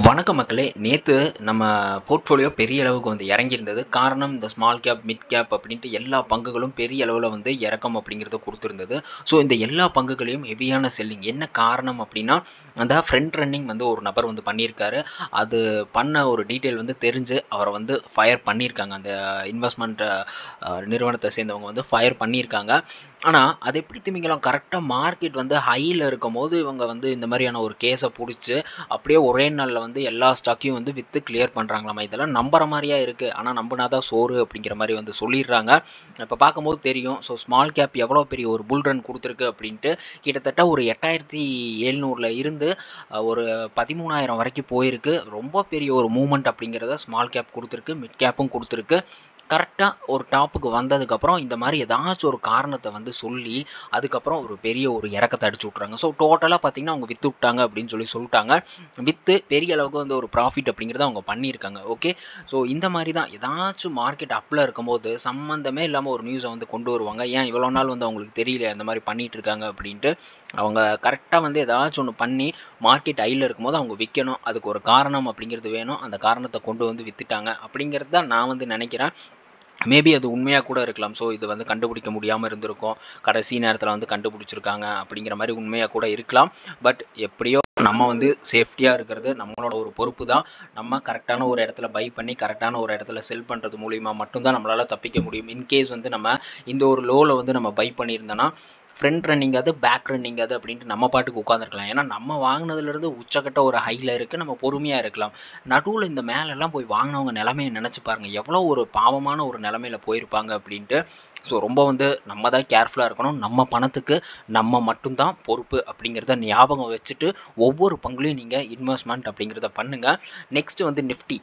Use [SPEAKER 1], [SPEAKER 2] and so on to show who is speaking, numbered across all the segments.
[SPEAKER 1] வணக்கம் மக்களே நேற்று நம்ம போர்ட்ஃபோலியோ பெரிய அளவுக்கு வந்து இறங்கியிருந்தது காரணம் இந்த ஸ்மால் கேப் மிட் கேப் அப்படின்ட்டு எல்லா பங்குகளும் பெரிய அளவில் வந்து இறக்கம் அப்படிங்கிறத கொடுத்துருந்தது ஸோ இந்த எல்லா பங்குகளையும் ஹெவியான செல்லிங் என்ன காரணம் அப்படின்னா அந்த ஃப்ரண்ட் ரன்னிங் வந்து ஒரு நபர் வந்து பண்ணியிருக்காரு அது பண்ண ஒரு டீட்டெயில் வந்து தெரிஞ்சு அவரை வந்து ஃபயர் பண்ணியிருக்காங்க அந்த இன்வெஸ்ட்மெண்ட் நிறுவனத்தை சேர்ந்தவங்க வந்து ஃபயர் பண்ணியிருக்காங்க ஆனால் அது எப்படி திமிங்கலாம் கரெக்டாக மார்க்கெட் வந்து ஹையில் இருக்கும் போது இவங்க வந்து இந்த மாதிரியான ஒரு கேஸை பிடிச்சி அப்படியே ஒரே நாளில் வந்து எல்லா ஸ்டாக்கையும் வந்து விற்று கிளியர் பண்ணுறாங்களாமா இதெல்லாம் நம்புற மாதிரியா இருக்குது ஆனால் நம்பினா தான் சோறு அப்படிங்கிற மாதிரி வந்து சொல்லிடுறாங்க இப்போ பார்க்கும்போது தெரியும் ஸோ ஸ்மால் கேப் எவ்வளோ பெரிய ஒரு புல் ரன் கொடுத்துருக்கு அப்படின்ட்டு கிட்டத்தட்ட ஒரு எட்டாயிரத்தி எழுநூறில் இருந்து அஹ், ஒரு பதிமூணாயிரம் வரைக்கும் போயிருக்கு ரொம்ப பெரிய ஒரு மூமெண்ட் அப்படிங்கிறத ஸ்மால் கேப் கொடுத்துருக்கு மிட் கேப்பும் கொடுத்துருக்கு கரெக்டாக ஒரு டாப்புக்கு வந்ததுக்கப்புறம் இந்த மாதிரி ஏதாச்சும் ஒரு காரணத்தை வந்து சொல்லி அதுக்கப்புறம் ஒரு பெரிய ஒரு இறக்கத்தை அடிச்சு விட்றாங்க ஸோ டோட்டலாக பார்த்தீங்கன்னா அவங்க விற்று விட்டாங்க அப்படின்னு சொல்லி சொல்லிட்டாங்க விற்று பெரிய அளவுக்கு வந்து ஒரு ப்ராஃபிட் அப்படிங்கிறத அவங்க பண்ணியிருக்காங்க ஓகே ஸோ இந்த மாதிரி தான் ஏதாச்சும் மார்க்கெட் அப்பில் இருக்கும்போது சம்மந்தமே இல்லாமல் ஒரு நியூஸை வந்து கொண்டு வருவாங்க ஏன் இவ்வளோ நாள் வந்து அவங்களுக்கு தெரியல இந்த மாதிரி பண்ணிட்டு இருக்காங்க அப்படின்ட்டு அவங்க கரெக்டாக வந்து ஏதாச்சும் ஒன்று பண்ணி மார்க்கெட் ஹையில் இருக்கும்போது அவங்க விற்கணும் அதுக்கு ஒரு காரணம் அப்படிங்கிறது வேணும் அந்த காரணத்தை கொண்டு வந்து விற்றுட்டாங்க அப்படிங்கிறது தான் நான் வந்து நினைக்கிறேன் மேபி அது உண்மையாக கூட இருக்கலாம் ஸோ இது வந்து கண்டுபிடிக்க முடியாமல் இருந்திருக்கும் கடைசி நேரத்தில் வந்து கண்டுபிடிச்சிருக்காங்க அப்படிங்கிற மாதிரி உண்மையாக கூட இருக்கலாம் பட் எப்படியோ நம்ம வந்து சேஃப்டியாக இருக்கிறது நம்மளோட ஒரு பொறுப்பு தான் நம்ம கரெக்டான ஒரு இடத்துல பை பண்ணி கரெக்டான ஒரு இடத்துல செல் பண்ணுறது மூலிமா மட்டும்தான் நம்மளால் தப்பிக்க முடியும் இன்கேஸ் வந்து நம்ம இந்த ஒரு லோவில் வந்து நம்ம பை பண்ணியிருந்தோன்னா ஃப்ரண்ட் ரன்னிங் அது பேக் ரன்னிங் அது அப்படின்ட்டு நம்ம பாட்டுக்கு உட்காந்துருக்கலாம் ஏன்னா நம்ம வாங்கினதுலேருந்து உச்சக்கட்ட ஒரு ஹையில் இருக்குது நம்ம பொறுமையாக இருக்கலாம் நடுவில் இந்த மேலெல்லாம் போய் வாங்கினவங்க நிலமையை நினச்சி பாருங்கள் எவ்வளோ ஒரு பாவமான ஒரு நிலமையில போயிருப்பாங்க அப்படின்ட்டு ஸோ ரொம்ப வந்து நம்ம தான் கேர்ஃபுல்லாக இருக்கணும் நம்ம பணத்துக்கு நம்ம மட்டும்தான் பொறுப்பு அப்படிங்கிறத ஞாபகம் வச்சுட்டு ஒவ்வொரு பங்குலையும் நீங்கள் இன்வெஸ்ட்மெண்ட் அப்படிங்கிறத பண்ணுங்கள் நெக்ஸ்ட் வந்து நிஃப்டி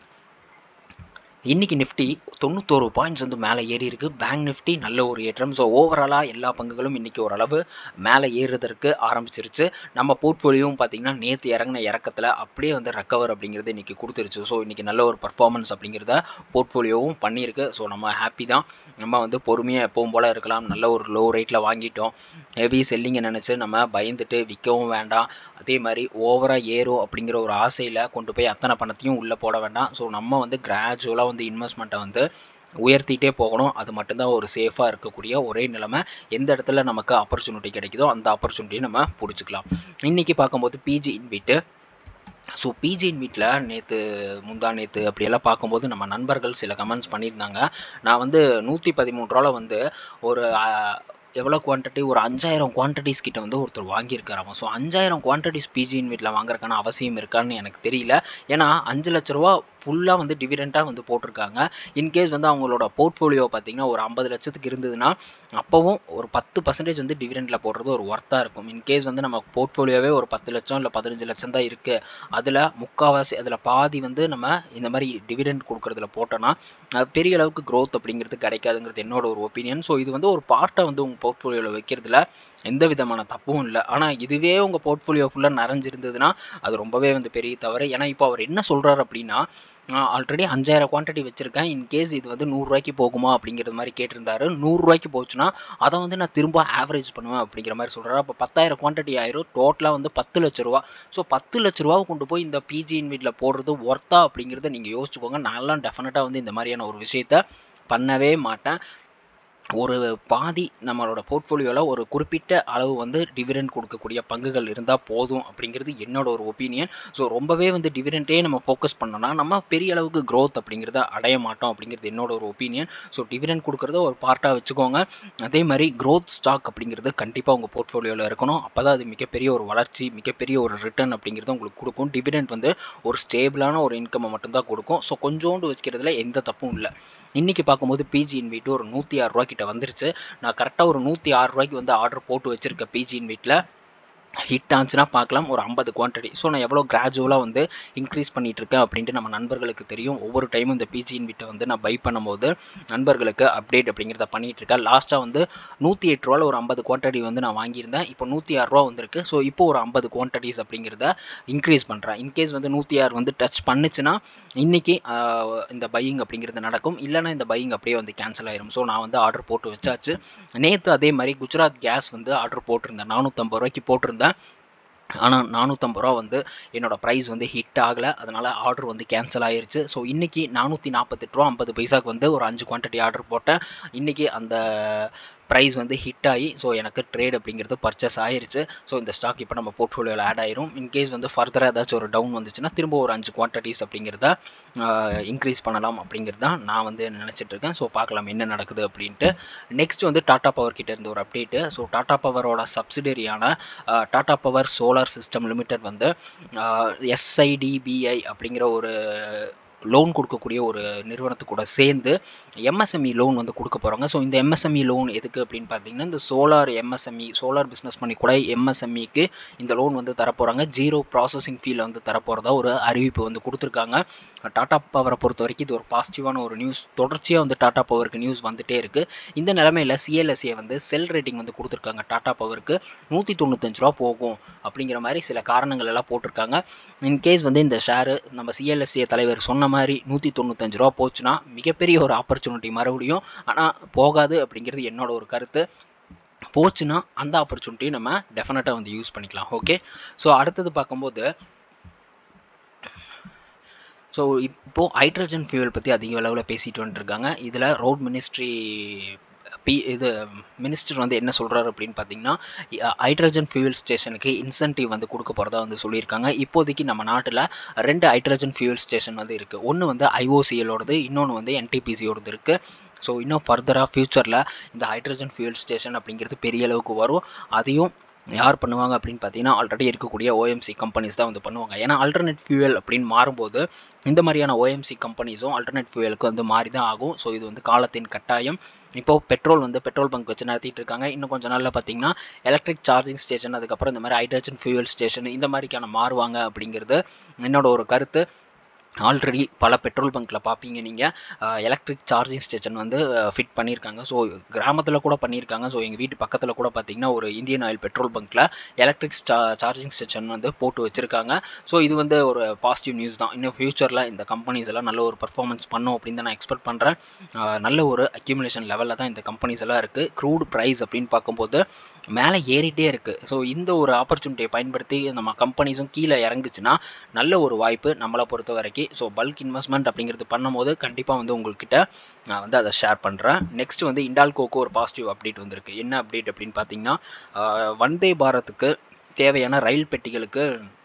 [SPEAKER 1] இன்னைக்கு நிஃப்டி தொண்ணூத்தோரு பாயிண்ட்ஸ் வந்து மேலே ஏறி இருக்கு பேங்க் நிஃப்டி நல்ல ஒரு ஏற்றம் ஸோ ஓவராலாக எல்லா பங்குகளும் இன்னைக்கு ஓரளவு மேலே ஏறுறதற்கு ஆரம்பிச்சிருச்சு நம்ம போர்ட்ஃபோலியோவும் பார்த்தீங்கன்னா நேற்று இறங்கின இறக்கத்தில் அப்படியே வந்து ரெக்கவர் அப்படிங்கிறது இன்னைக்கு கொடுத்துருச்சு ஸோ இன்னைக்கு நல்ல ஒரு பர்ஃபார்மன்ஸ் அப்படிங்கிறத போர்ட்ஃபோலியோவும் பண்ணியிருக்கு ஸோ நம்ம ஹாப்பி தான் நம்ம வந்து பொறுமையாக எப்பவும் போல் இருக்கலாம் நல்ல ஒரு லோ ரேட்டில் வாங்கிட்டோம் ஹெவி செல்லிங்கை நினச்சி நம்ம பயந்துட்டு விற்கவும் வேண்டாம் அதே மாதிரி ஓவராக ஏறும் அப்படிங்கிற ஒரு ஆசையில் கொண்டு போய் அத்தனை பணத்தையும் உள்ளே போட வேண்டாம் ஸோ நம்ம வந்து கிராஜுவலாக வந்து இன்வெஸ்ட்மெண்ட்டை வந்து உயர்த்திட்டே போகணும் அது மட்டும்தான் ஒரு சேஃபாக இருக்கக்கூடிய ஒரே நிலைமை எந்த இடத்துல நமக்கு ஆப்பர்ச்சுனிட்டி கிடைக்குதோ அந்த ஆப்பர்ச்சுனிட்டியை நம்ம பிடிச்சிக்கலாம் இன்றைக்கி பார்க்கும்போது பிஜி இன்விட்டு ஸோ பிஜியின் வீட்டில் நேற்று முந்தா நேற்று அப்படியெல்லாம் பார்க்கும்போது நம்ம நண்பர்கள் சில கமெண்ட்ஸ் பண்ணியிருந்தாங்க நான் வந்து நூற்றி பதிமூணு ரூபாவில் வந்து ஒரு ஆஹ், எவ்வளோ குவான்டிட்டி ஒரு அஞ்சாயிரம் குவான்டிட்டிஸ் கிட்ட வந்து ஒருத்தர் வாங்கியிருக்காராம் ஸோ அஞ்சாயிரம் குவான்டிட்டிஸ் பிஜியின் வீட்டில் வாங்குறதுக்கான அவசியம் இருக்கான்னு எனக்கு தெரியல ஏன்னா அஞ்சு லட்ச ரூபா ஃபுல்லாக வந்து டிவிடெண்ட்டாக வந்து போட்டிருக்காங்க இன்கேஸ் வந்து அவங்களோட போர்ட்ஃபோலியோ பார்த்தீங்கன்னா ஒரு ஐம்பது லட்சத்துக்கு இருந்ததுன்னா அப்போவும் ஒரு பத்து பர்சன்டேஜ் வந்து டிவிடெண்டில் போடுறது ஒரு ஒர்த்தாக இருக்கும் இன்கேஸ் வந்து நம்ம போர்ட்ஃபோலியோவே ஒரு பத்து லட்சம் இல்லை பதினஞ்சு லட்சம் தான் இருக்குது அதில் முக்கால்வாசி அதில் பாதி வந்து நம்ம இந்த மாதிரி டிவிடெண்ட் கொடுக்குறதுல போட்டோன்னா அது பெரிய அளவுக்கு growth அப்படிங்கிறது கிடைக்காதுங்கிறது என்னோட ஒரு ஒப்பீனியன் ஸோ இது வந்து ஒரு பார்ட்டை வந்து உங்கள் போர்ட்ஃபோலியோவில் வைக்கிறதுல எந்த விதமான தப்பும் இல்லை ஆனால் இதுவே உங்கள் போர்ட்ஃபோலியோ ஃபுல்லாக நிறைஞ்சிருந்ததுன்னா அது ரொம்பவே வந்து பெரிய தவறு ஏன்னா இப்போ அவர் என்ன சொல்கிறார் அப்படின்னா ஆல்ரெடி அஞ்சாயிரம் குவான்டிட்டி வச்சுருக்கேன் இன்கேஸ் இது வந்து நூறுரூவாய்க்கு போகுமா அப்படிங்கிறது மாதிரி கேட்டிருந்தாரு நூறுரூவாய்க்கு போச்சுன்னா அதை வந்து நான் திரும்ப ஆவரேஜ் பண்ணுவேன் அப்படிங்கிற மாதிரி சொல்கிறாரு அப்போ பத்தாயிரம் குவான்டிட்டி ஆயிரும் டோட்டலாக வந்து பத்து லட்ச ரூபா ஸோ பத்து லட்ச ரூபாவை கொண்டு போய் இந்த பிஜியின் வீட்டில் போடுறது ஒர்த்தா அப்படிங்கிறத நீங்கள் யோசிச்சுக்கோங்க நான்லாம் டெஃபினட்டாக வந்து இந்த மாதிரியான ஒரு விஷயத்த பண்ணவே மாட்டேன் ஒரு பாதி நம்மளோட போர்ட்ஃபோலியோவில் ஒரு குறிப்பிட்ட அளவு வந்து டிவிடெண்ட் கொடுக்கக்கூடிய பங்குகள் இருந்தால் போதும் அப்படிங்கிறது என்னோட ஒரு ஒப்பீனியன் ஸோ ரொம்பவே வந்து டிவிடெண்ட்டே நம்ம ஃபோக்கஸ் பண்ணோம்னா நம்ம பெரிய அளவுக்கு growth அப்படிங்கிறத அடைய மாட்டோம் அப்படிங்கிறது என்னோட ஒரு ஒப்பீனியன் ஸோ டிவிடெண்ட் கொடுக்குறத ஒரு பார்ட்டாக வச்சுக்கோங்க அதே மாதிரி growth ஸ்டாக் அப்படிங்கிறது கண்டிப்பாக உங்கள் போர்ட்ஃபோலியோவில் இருக்கணும் அப்போ தான் அது மிகப்பெரிய ஒரு வளர்ச்சி மிகப்பெரிய ஒரு ரிட்டர்ன் அப்படிங்கிறது உங்களுக்கு கொடுக்கும் டிவிடெண்ட் வந்து ஒரு ஸ்டேபிளான ஒரு இன்கம்மை மட்டும்தான் கொடுக்கும் ஸோ கொஞ்சோண்டு வச்சுக்கிறதுல எந்த தப்பும் இல்லை இன்றைக்கி பார்க்கும்போது பிஜி இன்வீட்டு ஒரு நூற்றி ஆறு ரூபா கிட்ட வந்துருச்சு நான் கரெக்டாக ஒரு நூற்றி ஆறு ரூபாய்க்கு வந்து ஆர்டர் போட்டு வச்சுருக்கேன் பிஜி இன்வீட்டில் ஹிட் ஆச்சுன்னா பார்க்கலாம் ஒரு ஐம்பது குவான்டிட்டி ஸோ நான் எவ்வளோ கிராஜுவலாக வந்து இன்க்ரீஸ் பண்ணிட்டு இருக்கேன் அப்படின்ட்டு நம்ம நண்பர்களுக்கு தெரியும் ஒவ்வொரு டைமும் இந்த பிஜியின் வீட்டை வந்து நான் பை பண்ணும்போது நண்பர்களுக்கு அப்டேட் அப்படிங்கிறத பண்ணிட்டு இருக்கேன் லாஸ்ட்டாக வந்து நூற்றி எட்டு ரூபாவில் ஒரு ஐம்பது குவான்டிட்டி வந்து நான் வாங்கியிருந்தேன் இப்போ நூற்றி ஆறு ரூபா வந்திருக்கு ஸோ இப்போ ஒரு ஐம்பது குவான்டிட்டிஸ் அப்படிங்கிறத இன்க்ரீஸ் பண்ணுறேன் இன்கேஸ் வந்து நூற்றி ஆறு வந்து டச் பண்ணுச்சுன்னா இன்றைக்கி இந்த பையிங் அப்படிங்கிறது நடக்கும் இல்லைன்னா இந்த பையிங் அப்படியே வந்து கேன்சல் ஆயிரும் ஸோ நான் வந்து ஆர்டர் போட்டு வச்சாச்சு நேற்று அதே மாதிரி குஜராத் கேஸ் வந்து ஆர்டர் போட்டிருந்தேன் நானூற்றம்பது ரூபாய்க்கு போட்டிருந்தேன் ஆனால் நானூற்றம்பது ரூபா வந்து என்னோடய ப்ரைஸ் வந்து ஹிட் ஆகலை அதனால் ஆர்டர் வந்து கேன்சல் ஆயிருச்சு ஸோ இன்றைக்கி நானூற்றி நாற்பத்தெட்டு ரூபா ஐம்பது பைசாக்கு வந்து ஒரு அஞ்சு குவான்டிட்டி ஆர்டர் போட்டேன் இன்றைக்கி அந்த ப்ரைஸ் வந்து ஹிட் ஆகி ஸோ எனக்கு ட்ரேட் அப்படிங்கிறது பர்ச்சேஸ் ஆயிருச்சு ஸோ இந்த ஸ்டாக் இப்போ நம்ம போர்ட்ஃபோலியோவில் ஆட் ஆயிரும் இன்கேஸ் வந்து ஃபர்தராக ஏதாச்சும் ஒரு டவுன் வந்துச்சுன்னா திரும்ப ஒரு அஞ்சு குவான்டிட்டிஸ் அப்படிங்கிறத இன்க்ரீஸ் பண்ணலாம் அப்படிங்கிறது தான் நான் வந்து நினச்சிட்டு இருக்கேன் ஸோ பார்க்கலாம் என்ன நடக்குது அப்படின்ட்டு நெக்ஸ்ட் வந்து டாடா பவர் கிட்ட இருந்து ஒரு அப்டேட்டு ஸோ டாடா பவரோட சப்சிடரியான Tata power solar system limited வந்து எஸ்ஐடிபிஐ அப்படிங்கிற ஒரு லோன் கொடுக்கக்கூடிய ஒரு நிறுவனத்து கூட சேர்ந்து எம்எஸ்எம்இ லோன் வந்து கொடுக்க போகிறாங்க ஸோ இந்த எம்எஸ்எம்இ லோன் எதுக்கு அப்படின்னு பார்த்தீங்கன்னா இந்த சோலார் எம்எஸ்எம்இ சோலார் பிஸ்னஸ் பண்ணி கூட எம்எஸ்எம்இக்கு இந்த லோன் வந்து தரப்போகிறாங்க ஜீரோ ப்ராசஸிங் ஃபீல் வந்து தரப்போகிறதா ஒரு அறிவிப்பு வந்து கொடுத்துருக்காங்க டாடா பவரை பொறுத்த வரைக்கும் இது ஒரு பாசிட்டிவான ஒரு நியூஸ் தொடர்ச்சியாக வந்து டாடா பவருக்கு நியூஸ் வந்துட்டே இருக்குது இந்த நிலமையில் சிஎல்எஸ்ஏ வந்து செல் ரேட்டிங் வந்து கொடுத்துருக்காங்க டாடா பவருக்கு நூற்றி தொண்ணூத்தஞ்சு ரூபா போகும் அப்படிங்கிற மாதிரி சில காரணங்கள் எல்லாம் போட்டிருக்காங்க இன்கேஸ் வந்து இந்த ஷேரு நம்ம சிஎல்எஸ்ஏ தலைவர் சொன்ன மாதிரி நூற்றி தொண்ணூத்தஞ்சு ரூபா போச்சுன்னா மிகப்பெரிய ஒரு ஆப்பர்ச்சுனிட்டி மறுபடியும் ஆனால் போகாது அப்படிங்கிறது என்னோட ஒரு கருத்து போச்சுன்னா அந்த ஆப்பர்ச்சுனிட்டியை நம்ம டெஃபினட்டாக வந்து யூஸ் பண்ணிக்கலாம் ஓகே ஸோ அடுத்தது பார்க்கும்போது ஸோ இப்போது ஹைட்ரஜன் ஃபியூவல் பற்றி அதிக அளவில் பேசிட்டு வந்துருக்காங்க இதில் ரோட் மினிஸ்ட்ரி பி இது மினிஸ்டர் வந்து என்ன சொல்கிறாரு அப்படின்னு பார்த்தீங்கன்னா ஹைட்ரஜன் ஃபியூவல் ஸ்டேஷனுக்கு இன்சென்டிவ் வந்து கொடுக்க போகிறதா வந்து சொல்லியிருக்காங்க இப்போதைக்கு நம்ம நாட்டில் ரெண்டு ஹைட்ரஜன் ஃபியூவல் ஸ்டேஷன் வந்து இருக்குது ஒன்று வந்து ஐஓசிஎலோடது இன்னொன்று வந்து என்டிபிசியோடது இருக்குது ஸோ இன்னும் ஃபர்தராக ஃப்யூச்சரில் இந்த ஹைட்ரஜன் ஃபியூவல் ஸ்டேஷன் அப்படிங்கிறது பெரிய அளவுக்கு வரும் அதையும் யார் பண்ணுவாங்க அப்படின்னு பார்த்தீங்கன்னா ஆல்ரெடி இருக்கக்கூடிய ஓஎம்சி கம்பெனிஸ் தான் வந்து பண்ணுவாங்க ஏன்னா ஆல்டர்னேட் ஃபியூவல் அப்படின்னு மாறும்போது இந்த மாதிரியான ஓஎம்சி கம்பெனிஸும் ஆல்டர்னேட் ஃபியூவலுக்கு வந்து மாறி தான் ஆகும் ஸோ இது வந்து காலத்தின் கட்டாயம் இப்போது பெட்ரோல் வந்து பெட்ரோல் பங்க் வச்சு நடத்திட்டு இருக்காங்க இன்னும் கொஞ்சம் நாளில் பார்த்தீங்கன்னா எலக்ட்ரிக் சார்ஜிங் ஸ்டேஷன் அதுக்கப்புறம் இந்த மாதிரி ஹைட்ரஜன் ஃபியூவல் ஸ்டேஷன் இந்த மாதிரிக்கான மாறுவாங்க அப்படிங்கிறது என்னோட ஒரு கருத்து ஆல்ரெடி பல பெட்ரோல் பங்க்கில் பார்ப்பீங்க நீங்கள் எலக்ட்ரிக் சார்ஜிங் ஸ்டேஷன் வந்து ஃபிட் பண்ணியிருக்காங்க ஸோ கிராமத்தில் கூட பண்ணியிருக்காங்க ஸோ எங்கள் வீட்டு பக்கத்தில் கூட பார்த்தீங்கன்னா ஒரு இந்தியன் ஆயில் பெட்ரோல் பங்க்கில் எலக்ட்ரிக் சார்ஜிங் ஸ்டேஷன் வந்து போட்டு வச்சுருக்காங்க ஸோ இது வந்து ஒரு பாசிட்டிவ் நியூஸ் தான் இன்னும் ஃப்யூச்சரில் இந்த கம்பெனிஸ் எல்லாம் நல்ல ஒரு பர்ஃபார்மன்ஸ் பண்ணும் அப்படின்னு தான் நான் எக்ஸ்பெக்ட் பண்ணுறேன் நல்ல ஒரு அக்யூமுலேஷன் லெவலில் தான் இந்த கம்பெனிஸ் எல்லாம் இருக்குது க்ரூட் ப்ரைஸ் அப்படின்னு பார்க்கும்போது மேலே ஏறிட்டே இருக்குது ஸோ இந்த ஒரு ஆப்பர்ச்சுனிட்டியை பயன்படுத்தி நம்ம கம்பெனிஸும் கீழே இறங்குச்சுன்னா நல்ல ஒரு வாய்ப்பு நம்மளை பொறுத்த வரைக்கும் ஸோ பல்க் இன்வெஸ்ட்மெண்ட் அப்படிங்கிறது பண்ணும்போது கண்டிப்பாக வந்து உங்கள்கிட்ட நான் வந்து அதை ஷேர் பண்ணுறேன் நெக்ஸ்ட் வந்து இண்டால்கோக்கு ஒரு பாசிட்டிவ் அப்டேட் வந்திருக்கு என்ன அப்டேட் அப்படின்னு பார்த்தீங்கன்னா வந்தே பாரத்துக்கு தேவையான ரயில் பெட்டிகளுக்கு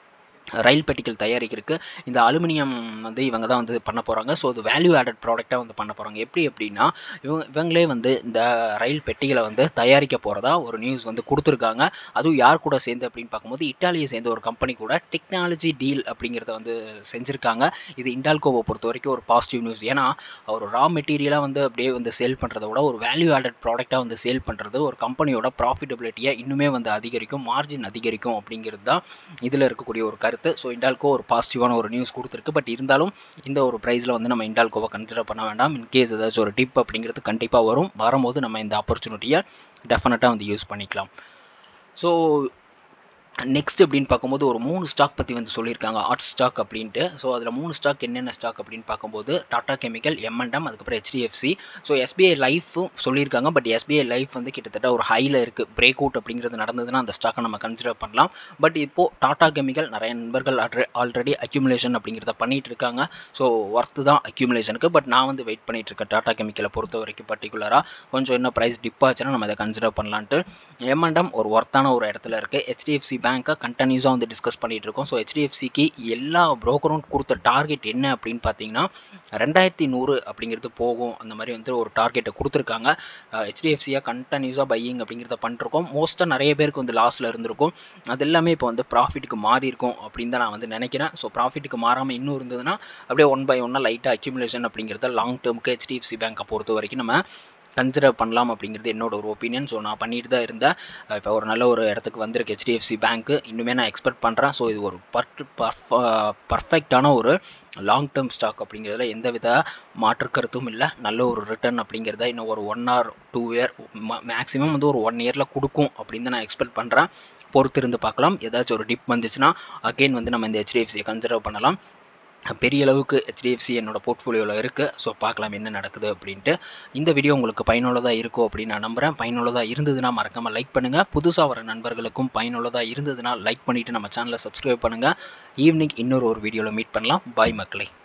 [SPEAKER 1] ரயில் பெட்டிகள் தயாரிக்கிறதுக்கு இந்த அலுமினியம் வந்து இவங்க தான் வந்து பண்ண போகிறாங்க ஸோ அது வேல்யூ ஆடட் ப்ராடக்டாக வந்து பண்ண போகிறாங்க எப்படி எப்படின்னா இவங்க இவங்களே வந்து இந்த ரயில் பெட்டிகளை வந்து தயாரிக்க போகிறதா ஒரு நியூஸ் வந்து கொடுத்துருக்காங்க அதுவும் யார் கூட சேர்ந்து அப்படின்னு பார்க்கும்போது இட்டாலியை சேர்ந்த ஒரு கம்பெனி கூட டெக்னாலஜி டீல் அப்படிங்கிறத வந்து செஞ்சுருக்காங்க இது இண்டால்கோவை பொறுத்த வரைக்கும் ஒரு பாசிட்டிவ் நியூஸ் ஏன்னா ஒரு ரா மெட்டீரியலாக வந்து அப்படியே வந்து சேல் பண்ணுறத விட ஒரு வேல்யூ ஆடட் ப்ராடக்டாக வந்து சேல் பண்ணுறது ஒரு கம்பெனியோட ப்ராஃபிட்டபிலிட்டியை இன்னுமே வந்து அதிகரிக்கும் மார்ஜின் அதிகரிக்கும் அப்படிங்கிறது தான் இதில் இருக்கக்கூடிய ஒரு கருத்து ஸோ இண்டால்கோ ஒரு பாசிட்டிவான ஒரு நியூஸ் கொடுத்துருக்கு பட் இருந்தாலும் இந்த ஒரு ப்ரைஸில் வந்து நம்ம இண்டால்கோவை கன்சிடர் பண்ண வேண்டாம் இன்கேஸ் ஏதாச்சும் ஒரு டிப் அப்படிங்கிறது கண்டிப்பாக வரும் வரும்போது நம்ம இந்த ஆப்பர்ச்சுனிட்டியை டெஃபினட்டாக வந்து யூஸ் பண்ணிக்கலாம் ஸோ நெக்ஸ்ட் அப்படின்னு பார்க்கும்போது ஒரு மூணு ஸ்டாக் பற்றி வந்து சொல்லியிருக்காங்க ஆர்ட் ஸ்டாக் அப்படின்ட்டு ஸோ அதில் மூணு ஸ்டாக் என்னென்ன ஸ்டாக் அப்படின்னு பார்க்கும்போது டாடா கெமிக்கல் எம்என்டம் அதுக்கப்புறம் ஹெச்டிஎஃப்சி ஸோ எஸ்பிஐ லைஃப்பும் சொல்லியிருக்காங்க பட் எஸ்பிஐ லைஃப் வந்து கிட்டத்தட்ட ஒரு ஹையில் இருக்குது பிரேக் அவுட் அப்படிங்கிறது நடந்ததுன்னா அந்த ஸ்டாக்கை நம்ம கன்சிடர் பண்ணலாம் பட் இப்போது டாடா கெமிக்கல் நிறைய நண்பர்கள் ஆல்ரெடி அக்யூமுலேஷன் அப்படிங்கிறத பண்ணிகிட்டு இருக்காங்க ஸோ ஒர்த்து தான் அக்யூமுலேஷனுக்கு பட் நான் வந்து வெயிட் பண்ணிகிட்டு இருக்கேன் டாடா கெமிக்கலை பொறுத்த வரைக்கும் பர்டிகுலராக கொஞ்சம் என்ன ப்ரைஸ் டிப் ஆச்சுன்னா நம்ம அதை கன்சிடர் பண்ணலான்ட்டு எம்என்டம் ஒரு ஒர்த்தான ஒரு இடத்துல இருக்குது ஹெச்டிஎஃப்சி பேங்க்கை கண்டினியூஸாக வந்து டிஸ்கஸ் பண்ணிகிட்டு இருக்கோம் ஸோ ஹெச்டிஎஃப்சிக்கு எல்லா ப்ரோக்கரும் கொடுத்த டார்கெட் என்ன அப்படின்னு பார்த்தீங்கன்னா ரெண்டாயிரத்தி நூறு அப்படிங்கிறது போகும் அந்த மாதிரி வந்து ஒரு டார்கெட்டை கொடுத்துருக்காங்க ஹெச்டிஎஃப்சியாக கண்டினியூஸாக பையிங் அப்படிங்கிறத பண்ணிருக்கோம் மோஸ்ட்டாக நிறைய பேருக்கு வந்து லாஸில் இருந்திருக்கும் அது எல்லாமே இப்போ வந்து ப்ராஃபிட்டுக்கு மாறி இருக்கும் அப்படின்னு தான் நான் வந்து நினைக்கிறேன் ஸோ ப்ராஃபிட்டுக்கு மாறாமல் இன்னும் இருந்ததுன்னா அப்படியே ஒன் பை ஒன்னாக லைட்டாக அக்யூமுலேஷன் அப்படிங்கிறத லாங் டேர்முக்கு ஹெச்டிஎஃப்சி பேங்க்கை பொறுத்த வரைக்கும் நம்ம கன்சிடர் பண்ணலாம் அப்படிங்கிறது என்னோட ஒரு ஒப்பீனியன் ஸோ நான் பண்ணிட்டு தான் இருந்தேன் இப்போ ஒரு நல்ல ஒரு இடத்துக்கு வந்திருக்கு ஹெச்டிஎஃப்சி பேங்க்கு இன்னுமே நான் எக்ஸ்பெக்ட் பண்ணுறேன் ஸோ இது ஒரு பர்ட் பர்ஃபெக்டான ஒரு லாங் டேர்ம் ஸ்டாக் அப்படிங்கிறதுல எந்த வித மாற்று கருத்தும் இல்லை நல்ல ஒரு ரிட்டர்ன் அப்படிங்கிறத இன்னும் ஒரு one or two year maximum வந்து ஒரு ஒன் இயரில் கொடுக்கும் அப்படின்னு தான் நான் எக்ஸ்பெக்ட் பண்ணுறேன் பொறுத்து இருந்து பார்க்கலாம் ஏதாச்சும் ஒரு டிப் வந்துச்சுன்னா அகெயின் வந்து நம்ம இந்த ஹெச்டிஎஃப்சியை கன்சிடர் பண்ணலாம் பெரிய அளவுக்கு ஹெச்டிஎஃப்சி என்னோட போர்ட்ஃபோலியோவில் இருக்குது ஸோ பார்க்கலாம் என்ன நடக்குது அப்படின்ட்டு இந்த வீடியோ உங்களுக்கு பயனுள்ளதாக இருக்கும் அப்படின்னு நான் நம்புகிறேன் பயனுள்ளதாக இருந்ததுன்னா மறக்காமல் லைக் பண்ணுங்கள் புதுசாக வர நண்பர்களுக்கும் பயனுள்ளதாக இருந்ததுன்னா லைக் பண்ணிவிட்டு நம்ம சேனலை சப்ஸ்கிரைப் பண்ணுங்கள் ஈவினிங் இன்னொரு ஒரு வீடியோவில் மீட் பண்ணலாம் பாய் மக்களே